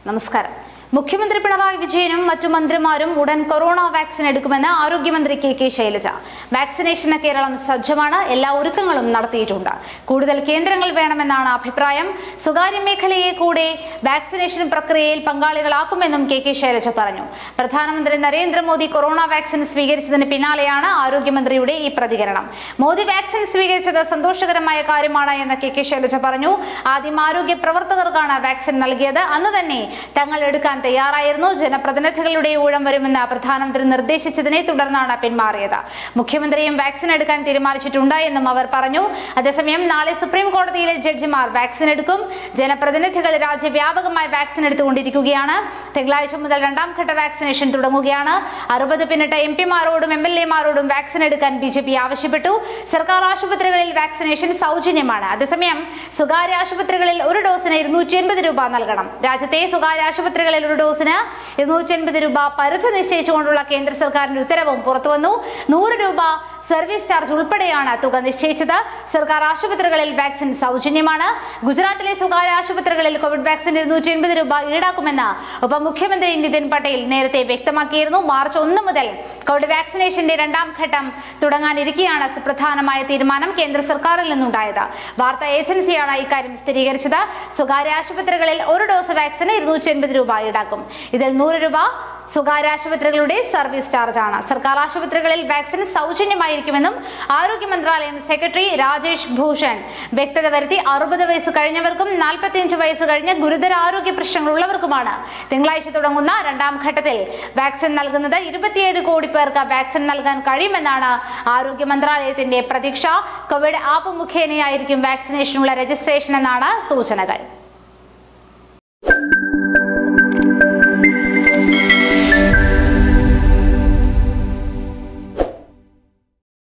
നമസ്കാരം മുഖ്യമന്ത്രി പിണറായി വിജയനും മറ്റു മന്ത്രിമാരും ഉടൻ കൊറോണ വാക്സിൻ എടുക്കുമെന്ന് ആരോഗ്യമന്ത്രി കെ കെ ശൈലജ വാക്സിനേഷന് കേരളം സജ്ജമാണ് എല്ലാ ഒരുക്കങ്ങളും നടത്തിയിട്ടുണ്ട് കൂടുതൽ കേന്ദ്രങ്ങൾ വേണമെന്നാണ് അഭിപ്രായം സ്വകാര്യ മേഖലയെ കൂടെ വാക്സിനേഷൻ പ്രക്രിയയിൽ പങ്കാളികളാക്കുമെന്നും കെ കെ ശൈലജ പറഞ്ഞു പ്രധാനമന്ത്രി നരേന്ദ്രമോദി കൊറോണ വാക്സിൻ സ്വീകരിച്ചതിന് പിന്നാലെയാണ് ആരോഗ്യമന്ത്രിയുടെ ഈ പ്രതികരണം മോദി വാക്സിൻ സ്വീകരിച്ചത് സന്തോഷകരമായ കാര്യമാണ് എന്ന് കെ കെ ശൈലജ പറഞ്ഞു ആദ്യം ആരോഗ്യ പ്രവർത്തകർക്കാണ് വാക്സിൻ നൽകിയത് അന്ന് തന്നെ തങ്ങൾ എടുക്കാൻ തയ്യാറായിരുന്നു ജനപ്രതിനിധികളുടെ ഊഴം വരുമെന്ന് പ്രധാനമന്ത്രി നിർദ്ദേശിച്ചതിനെ തുടർന്നാണ് പിന്മാറിയത് മുഖ്യമന്ത്രിയും വാക്സിൻ എടുക്കാൻ തീരുമാനിച്ചിട്ടുണ്ട് എന്നും അവർ പറഞ്ഞു അതേസമയം നാളെ സുപ്രീം കോടതിയിലെ ജഡ്ജിമാർ വാക്സിൻ എടുക്കും ജനപ്രതിനിധികൾ രാജ്യവ്യാപകമായി വാക്സിൻ എടുത്തുകൊണ്ടിരിക്കുകയാണ് തിങ്കളാഴ്ച മുതൽ രണ്ടാം ഘട്ട വാക്സിനേഷൻ തുടങ്ങുകയാണ് അറുപത് പിന്നിട്ട എം പിമാരോടും എം എൽ എമാരോടും വാക്സിൻ എടുക്കാൻ ബി ജെ പി ആവശ്യപ്പെട്ടു സർക്കാർ ആശുപത്രികളിൽ വാക്സിനേഷൻ സൗജന്യമാണ് അതേസമയം സ്വകാര്യ ആശുപത്രികളിൽ ഒരു ഡോസിന് ഇരുന്നൂറ്റി എൺപത് രൂപ നൽകണം രാജ്യത്തെ സ്വകാര്യ ആശുപത്രികളിൽ ഒരു ഡോസിന് ഇരുന്നൂറ്റി എൺപത് രൂപ പരിധി നിശ്ചയിച്ചുകൊണ്ടുള്ള കേന്ദ്ര സർക്കാരിന്റെ ഉത്തരവും പുറത്തുവന്നു നൂറ് രൂപ സർവീസ് ചാർജ് ഉൾപ്പെടെയാണ് തുക നിശ്ചയിച്ചത് സർക്കാർ ആശുപത്രികളിൽ വാക്സിൻ സൗജന്യമാണ് ഗുജറാത്തിലെ സ്വകാര്യ ആശുപത്രികളിൽ കോവിഡ് വാക്സിൻ ഇരുന്നൂറ്റി എൺപത് രൂപ ഈടാക്കുമെന്ന് ഉപമുഖ്യമന്ത്രി നിതിൻ പട്ടേൽ നേരത്തെ വ്യക്തമാക്കിയിരുന്നു മാർച്ച് ഒന്ന് മുതൽ കോവിഡ് വാക്സിനേഷന്റെ രണ്ടാം ഘട്ടം തുടങ്ങാനിരിക്കെയാണ് സുപ്രധാനമായ തീരുമാനം കേന്ദ്ര സർക്കാരിൽ നിന്നുണ്ടായത് വാർത്താ ഏജൻസിയാണ് ഇക്കാര്യം സ്ഥിരീകരിച്ചത് സ്വകാര്യ ആശുപത്രികളിൽ ഒരു ഡോസ് വാക്സിന് ഇരുന്നൂറ്റി എൺപത് രൂപ ഈടാക്കും ഇതിൽ നൂറ് രൂപ സ്വകാര്യ ആശുപത്രികളുടെ സർവീസ് ചാർജാണ് സർക്കാർ ആശുപത്രികളിൽ വാക്സിൻ സൗജന്യമായിരിക്കുമെന്നും ആരോഗ്യ മന്ത്രാലയം സെക്രട്ടറി രാജേഷ് ഭൂഷൺ വ്യക്തത വരുത്തി അറുപത് വയസ്സ് കഴിഞ്ഞവർക്കും നാൽപ്പത്തിയഞ്ച് വയസ്സ് കഴിഞ്ഞ ഗുരുതര ആരോഗ്യ പ്രശ്നങ്ങളുള്ളവർക്കുമാണ് തിങ്കളാഴ്ച തുടങ്ങുന്ന രണ്ടാം ഘട്ടത്തിൽ വാക്സിൻ നൽകുന്നത് ഇരുപത്തിയേഴ് കോടി പേർക്ക് വാക്സിൻ നൽകാൻ കഴിയുമെന്നാണ് ആരോഗ്യ മന്ത്രാലയത്തിന്റെ പ്രതീക്ഷ കോവിഡ് ആപ്പ് മുഖേനയായിരിക്കും വാക്സിനേഷനുള്ള രജിസ്ട്രേഷൻ എന്നാണ് സൂചനകൾ